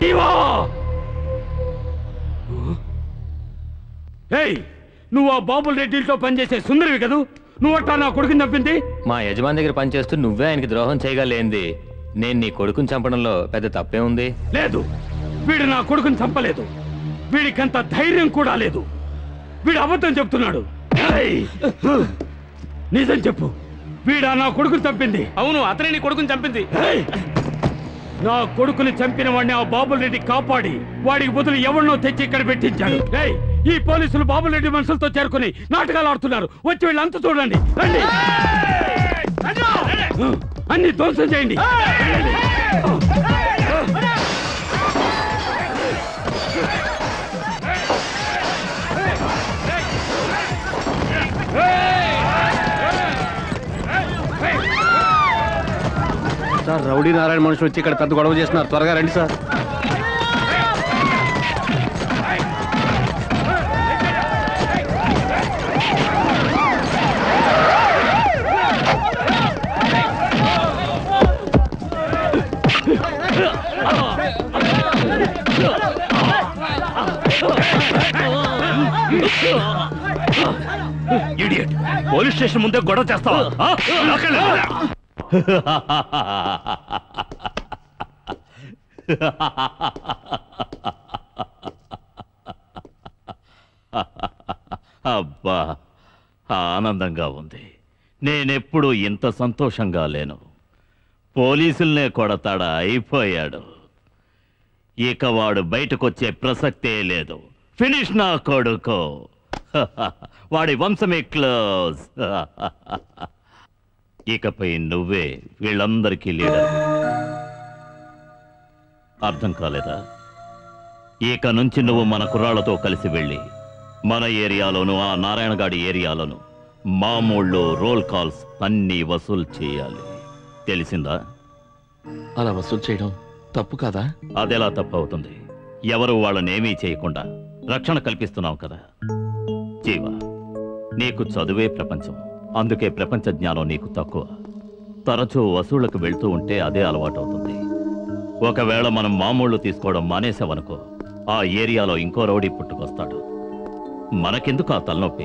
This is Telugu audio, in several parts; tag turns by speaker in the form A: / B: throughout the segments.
A: జీవా ఏయ్ నువ్వు ఆ బాబుల్ రెడ్డిలతో పనిచేసే సుందరివి కదూ నువ్వట్టా నా కొడుకుని చంపింది
B: మా యజమాని దగ్గర పనిచేస్తూ నువ్వే ఆయనకి ద్రోహం చేయగలేంది నేను నీ కొడుకుని చంపడంలో పెద్ద తప్పే ఉంది
A: లేదు వీడు నా కొడుకుని చంపలేదు వీడికంత ధైర్యం కూడా లేదు వీడు అబద్ధం చెప్తున్నాడు ఏయ్! నిజం చెప్పు వీడా నా కొడుకుని చంపింది
C: అవును అతనే నీ కొడుకుని చంపింది
A: ఏయ్! నా కొడుకుని చంపిన వాడిని ఆ బాబుల్ రెడ్డి కాపాడి వాడికి బదులు ఎవరినో తెచ్చి ఇక్కడ పెట్టించాడు ఏయ్ ఈ పోలీసులు బాబుల్ రెడ్డి మనుషులతో చేరుకుని నాటకాలు ఆడుతున్నారు వచ్చి వీళ్ళంతా చూడండి రండి అన్ని ధ్వంసం చేయండి
D: సార్ రౌడీ నారాయణ మనుషులు వచ్చి ఇక్కడ పెద్ద గొడవ చేస్తున్నారు త్వరగా రండి సార్
A: ఇడియట్ పోలీస్ స్టేషన్ ముందే గొడవ చేస్తావా ఆ? నాకెళ్ళి.
E: అబ్బా ఆనందంగా ఉంది నేనెప్పుడు ఇంత సంతోషంగా లేను పోలీసుల్నే కొడతాడా అయిపోయాడు ఇక వాడు బయటకొచ్చే ప్రసక్తే లేదు ఫినిష్ నా కొడుకు వాడి వంశమే క్లోజ్ ఇకపై నువ్వే వీళ్ళందరికీ లీడర్ అర్థం కాలేదా ఇక నుంచి నువ్వు మన కుర్రాళ్లతో కలిసి వెళ్ళి మన ఏరియాలోను ఆ నారాయణగాడి ఏరియాలోను మామూళ్ళు రోల్ కాల్స్ అన్నీ వసూలు చేయాలి తెలిసిందా
F: అలా వసూలు చేయడం తప్పు కాదా
E: అదెలా తప్పవుతుంది ఎవరు వాళ్ళనేమీ చేయకుండా రక్షణ కల్పిస్తున్నాం కదా జీవ నీకు చదువే ప్రపంచం అందుకే ప్రపంచ జ్ఞానం నీకు తక్కువ తరచూ వసూళ్లకు వెళ్తూ ఉంటే అదే అలవాటవుతుంది ఒకవేళ మనం మామూళ్ళు తీసుకోవడం మానేసావనుకో ఆ ఏరియాలో ఇంకో రౌడీ పుట్టుకొస్తాడు మనకెందుకు ఆ తలనొప్పి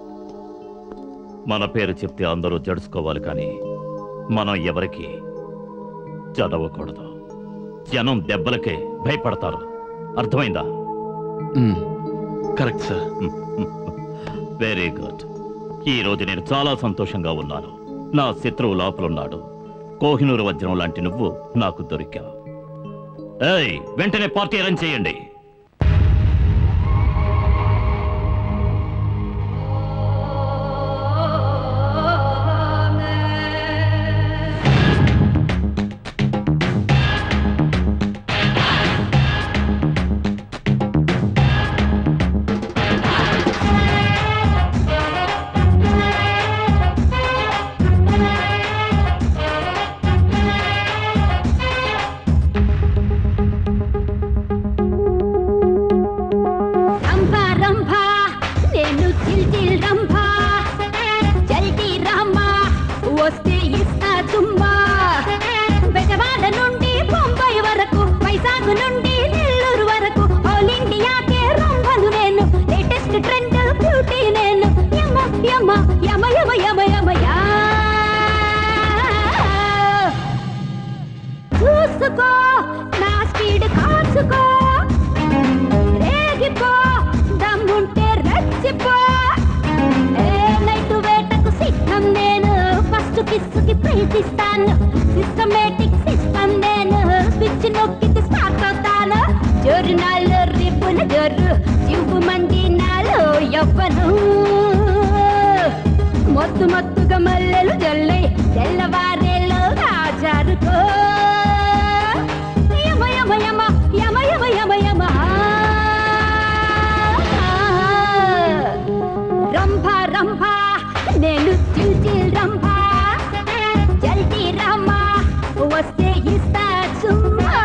E: మన పేరు చెప్తే అందరూ జడుచుకోవాలి కానీ మనం ఎవరికి చదవకూడదు జనం దెబ్బలకే భయపడతారు అర్థమైందా
F: కరెక్ట్ సార్
E: వెరీ గుడ్ ఈ రోజు నేను చాలా సంతోషంగా ఉన్నాను నా శత్రువు లోపలున్నాడు కోహినూరు వజ్రం లాంటి నువ్వు నాకు దొరికావు ఏయ్ వెంటనే పార్టీ అరేంజ్ చేయండి
G: రంభా రంభా నేను జిల్ జిల్ రంభా జల్దీ రామ్మా వస్తే ఇస్తా తుమ్మా బెజవాడ నుండి బొంబాయి వరకు వైజాగ్ నుండి నెల్లూరు వరకు ఆల్ ఇండియాకే రంభను నేను లేటెస్ట్ ట్రెండ్ బ్యూటీ నేను యమ యమ యమ యమ యమ యమ యా చూసుకో నా స్పీడ్ కాచుకో రేగిపో దమ్ముంటే రెచ్చిపో ఏ నైట్ వేటకు సిద్ధం నేను ఫస్ట్ కిస్సుకి ప్రీతిస్తాను సిస్టమేటిక్ సిస్టమ్ నేను స్విచ్ నొక్కితే స్టార్ట్ అవుతాను జోరు నాలో రిబ్బున జోరు చివ్వు మంది నాలో ఎవ్వను మొత్తు మొత్తుగా మల్లెలు జల్లై తెల్లవారేలోగా జారుకో యమ యమ యమ యమ యమ యమ యమ రంభా రంభా నేను చిల్ చిల్ రంభా జల్దీ రామా వస్తే ఇస్తా చుమ్మా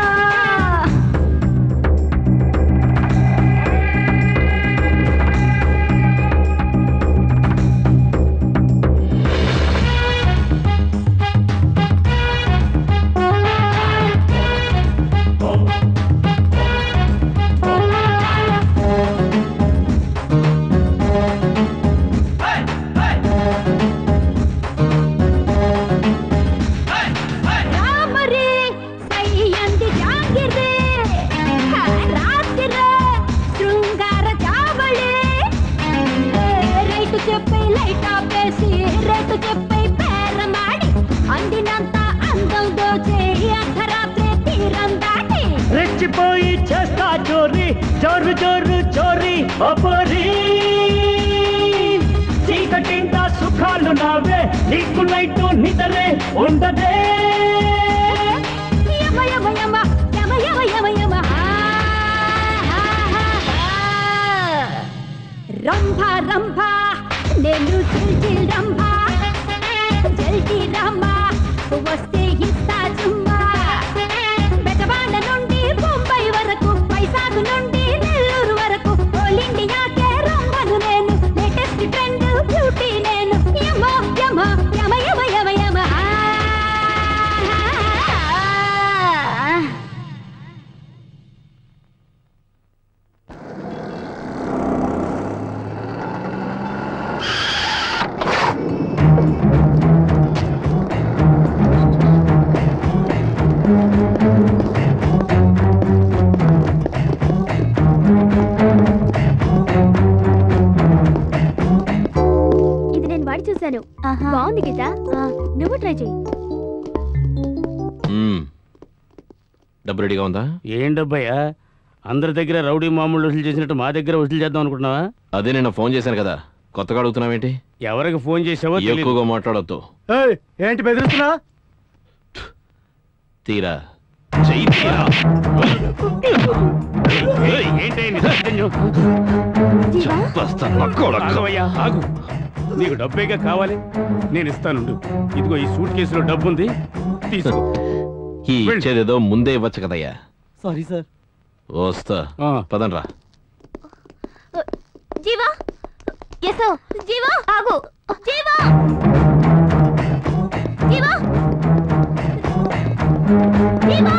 G: చేసి రేటు చెప్పై పేరమాడి అందినంత అందం దోచే అర్ధరాత్రి తీరం దాటి
C: రెచ్చిపోయి చేస్తా చోరీ జోరు జోరు చోరీ అపోరీ చీకటింత సుఖాలు నావే నీకు నైటు నిద్రే ఉండదే
G: యమ యమ యమ యమ యమ యమ యమ ఆ, ఆ, ఆ, ఆ. రంభ రంభ నేను చిల్ చిల్ రంభ జల్దీ రమ్మా వస్తే ఇస్తా చుమ్మా బెజవాడ నుండి బొంబై వరకు వైజాగ్ నుండి నెల్లూరు వరకు ఆల్ ఇండియాకే రంభను నేను లేటెస్ట్ ట్రెండ్ బ్యూటీ నేను యమ యమ యమ యమ యమ యమ ఆ, ఆ, ఆ. ఇది నేను వాడి చూశాను బాగుంది గీత నువ్వు ట్రై చేయి
F: మ్మ్. డబ్బు రెడీగా ఉందా
D: ఏం డబ్బయ్యా అందరి దగ్గర రౌడీ మామూలు వసూలు చేసినట్టు మా దగ్గర వసూలు చేద్దాం అనుకుంటున్నావా
F: అదే నేను ఫోన్ చేశాను కదా కొత్తగా అడుగుతున్నావేంటి
D: ఎవరికి ఫోన్ చేసావో తెలీదు.
F: ఎక్కువగా మాట్లాడొద్దు
D: ఏయ్, ఏంటి బెదిరిస్తున్నా
F: తీరా చెయ్యి తీరా
D: ఏయ్, ఏంటి నీ దౌర్జన్యం?
F: చంపేస్తాను, నా కొడక.
D: ఆగవయ్యా, ఆగు నీకు డబ్బేగా కావాలి నేను ఇస్తానుండు ఇదిగో ఈ సూట్ కేసులో డబ్బు ఉంది తీసుకో
F: ఈ ఇచ్చేదేదో ముందే ఇవ్వచ్చు కదయ్యా
C: సారీ సార్
F: వస్తా
D: ఆ.
F: పదనరా
G: జీవా ఎసో జీవా ఆగు జీవా జీవా జీవా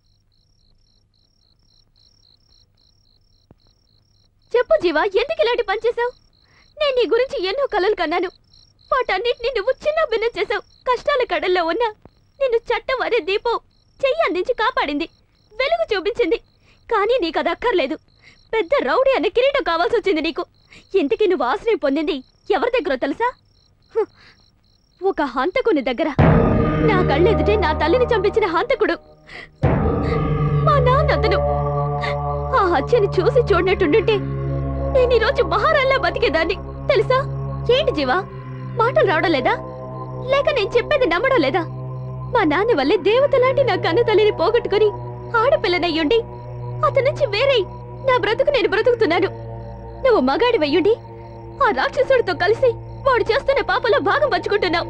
G: చెప్పు జీవా ఎందుకు ఇలాంటి పని చేసావు నేను నీ గురించి ఎన్నో కలలు కన్నాను వాటన్నిటిని నువ్వు చిన్న భిన్నం చేసావు కష్టాల కడల్లో ఉన్నా నిన్ను చట్టం అదే దీపం చెయ్యి అందించి కాపాడింది వెలుగు చూపించింది కానీ నీకు అది అక్కర్లేదు పెద్ద రౌడీ అనే కిరీటం కావాల్సి వచ్చింది నీకు ఇంతకీ నువ్వు ఆశ్రయం పొందింది ఎవరి దగ్గర తెలుసా హ్, ఒక హంతకుని దగ్గర నా కళ్ళెదుటే నా తల్లిని చంపించిన హంతకుడు మా నాన్న అతను ఆ హత్యని చూసి చూడనట్టుండుంటే నేను ఈరోజు మహారాణిలా బతికేదాన్ని తెలుసా ఏంటి జీవా మాటలు రావడం లేదా లేక నేను చెప్పేది నమ్మడం లేదా మా నాన్న వల్లే దేవతలాంటి నా కన్న తల్లిని పోగొట్టుకుని ఆడపిల్లనయ్యుండి అతని నుంచి వేరే నా బ్రతుకు నేను బ్రతుకుతున్నాను నువ్వు మగాడి వెయ్యుండి ఆ రాక్షసుడితో కలిసి వాడు చేస్తున్న పాపలో భాగం పంచుకుంటున్నావు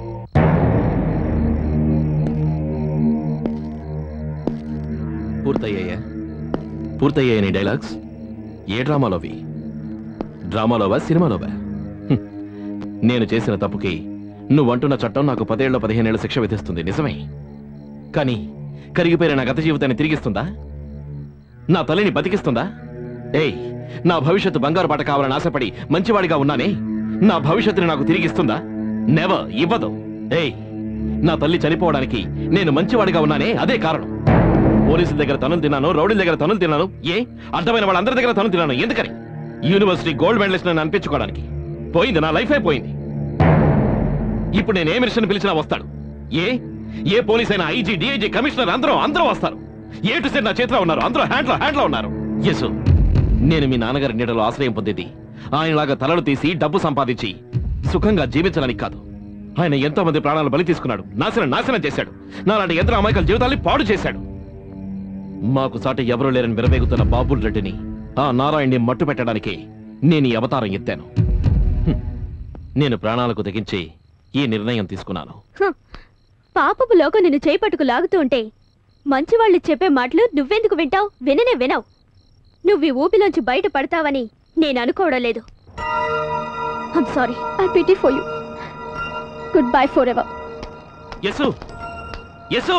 F: పూర్తయ్యాయా పూర్తయ్యాయి నీ డైలాగ్స్ ఏ డ్రామాలోవి డ్రామాలోవా సినిమాలోవా హ్మ్. నేను చేసిన తప్పుకి నువ్వంటున్న చట్టం నాకు పదేళ్ల పదిహేనేళ్ల శిక్ష విధిస్తుంది నిజమే కానీ కరిగిపోయిన నా గత జీవితాన్ని తిరిగిస్తుందా నా తల్లిని బతికిస్తుందా ఏయ్ నా భవిష్యత్తు బంగారు బాట కావాలని ఆశపడి మంచివాడిగా ఉన్నానే నా భవిష్యత్తుని నాకు తిరిగిస్తుందా నెవర్ ఇవ్వదు ఏయ్ నా తల్లి చనిపోవడానికి నేను మంచివాడిగా ఉన్నానే అదే కారణం పోలీసుల దగ్గర తనులు తిన్నాను రౌడీల దగ్గర తనులు తిన్నాను ఏ అర్థమైన వాళ్ళందరి దగ్గర తనులు తిన్నాను ఎందుకని యూనివర్సిటీ గోల్డ్ మెడలిస్ట్ నన్ను అనిపించుకోవడానికి పోయింది నా లైఫ్ అయిపోయింది ఇప్పుడు నేను ఏ మిషన్ పిలిచినా వస్తాడు ఏ ఏ పోలీస్ అయినా ఐజీ డిఐజీ కమిషనర్ అందరూ అందరూ వస్తారు ఏ టు సెడ్ నా చేతిలో ఉన్నారు అందరూ హ్యాండ్లో హ్యాండ్లో ఉన్నారు ఎస్ నేను మీ నాన్నగారి నీడలో ఆశ్రయం పొందేది ఆయనలాగా తలలు తీసి డబ్బు సంపాదించి సుఖంగా జీవించడానికి కాదు ఆయన ఎంతో మంది ప్రాణాలు బలి తీసుకున్నాడు నాశనం నాశనం చేశాడు నాలాంటి ఎందరో అమాయకుల జీవితాల్ని పాడు చేశాడు మాకు సాటి ఎవరూ లేరని విరవేగుతున్న బాబుల్ రెడ్డిని ఆ నారాయణ్ణి మట్టు పెట్టడానికి నేను ఈ అవతారం ఎత్తాను హ్మ్. నేను ప్రాణాలకు తెగించి ఈ నిర్ణయం తీసుకున్నాను
G: హ, పాపపు లోకం నిన్ను చేపట్టుకు లాగుతూ ఉంటే మంచివాళ్ళు చెప్పే మాటలు నువ్వెందుకు వింటావు విననే వినవు నువ్వు ఈ ఊపిలోంచి బయట పడతావని నేను అనుకోవడం లేదు I'm sorry I pity for you good bye for ever
F: యసు యసు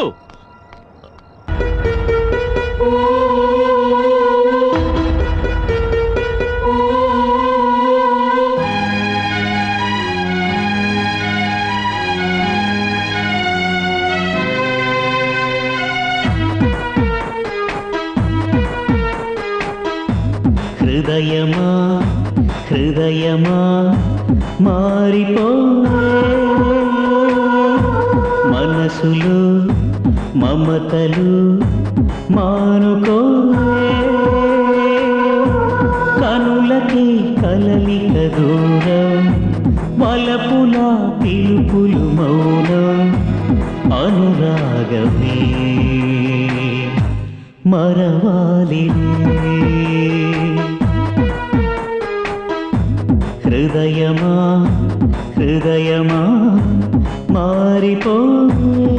C: హృదయమా హృదయమా మారిపోయే మనసులో మమతలు మానుకోయే కనులకి కలలిక దూరం వలపుల పిలుపులు మౌనం అనురాగమే మరవాలి హృదయమా హృదయమా మారిపోయే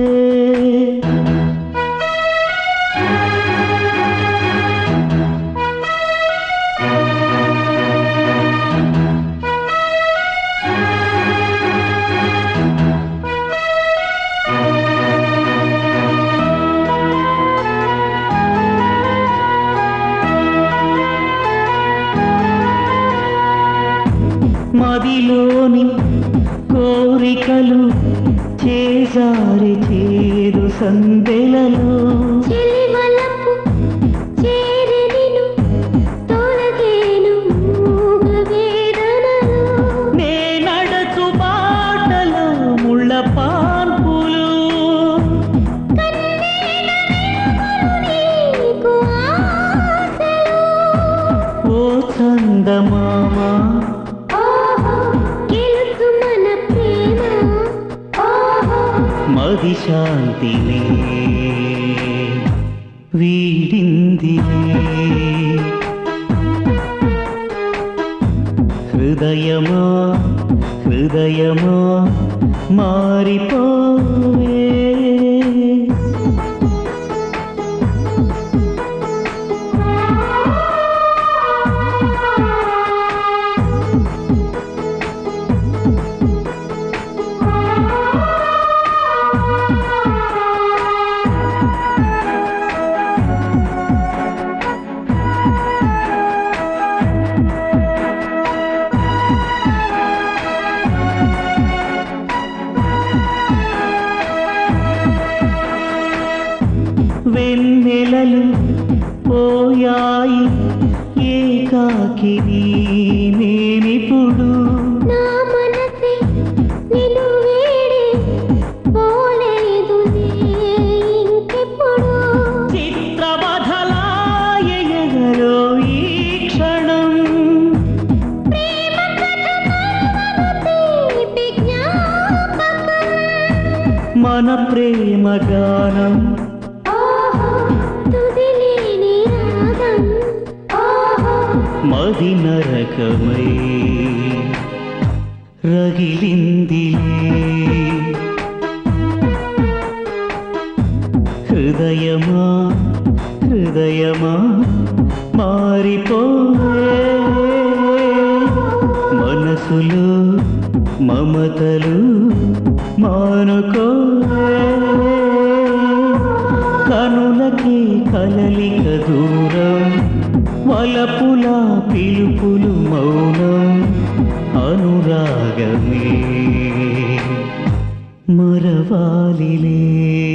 C: మదిలోని కోరికలు చేసారి చేదు సందెలలో
G: చెలివలపు చేరెనిను తొలగేను మూగ వేదనలు
C: నే నడచు బాటలో ముళ్ళ పాన్పులు
G: నీకు ఆశలు
C: ఓ చందమామ
G: ఓహో గెలుచు మన ప్రేమ ఓహో
C: మది శాంతిని వీడిందిలే హృదయమా హృదయమా మారిపోయే వెన్నెలలు పోయాయి ఏకాకిని నేనిప్పుడు
G: నా మనసే నిన్ను వీడి పోలేదు ఇంకెప్పుడు
C: చిత్రవధలాయగలో ఈ క్షణం
G: ప్రేమ కథ తీపి జ్ఞాపకం
C: మన ప్రేమ గానం
G: ఓహో తుదిలేని రాగం ఓహో
C: మది నరకమై రగిలిందిలే హృదయమా హృదయమా మారిపోయే మనసులో మమతలు మానుకోయే కనులకి కలలిక దూరం వలపుల పిలుపులు మౌనం అనురాగమే మరవాలిలే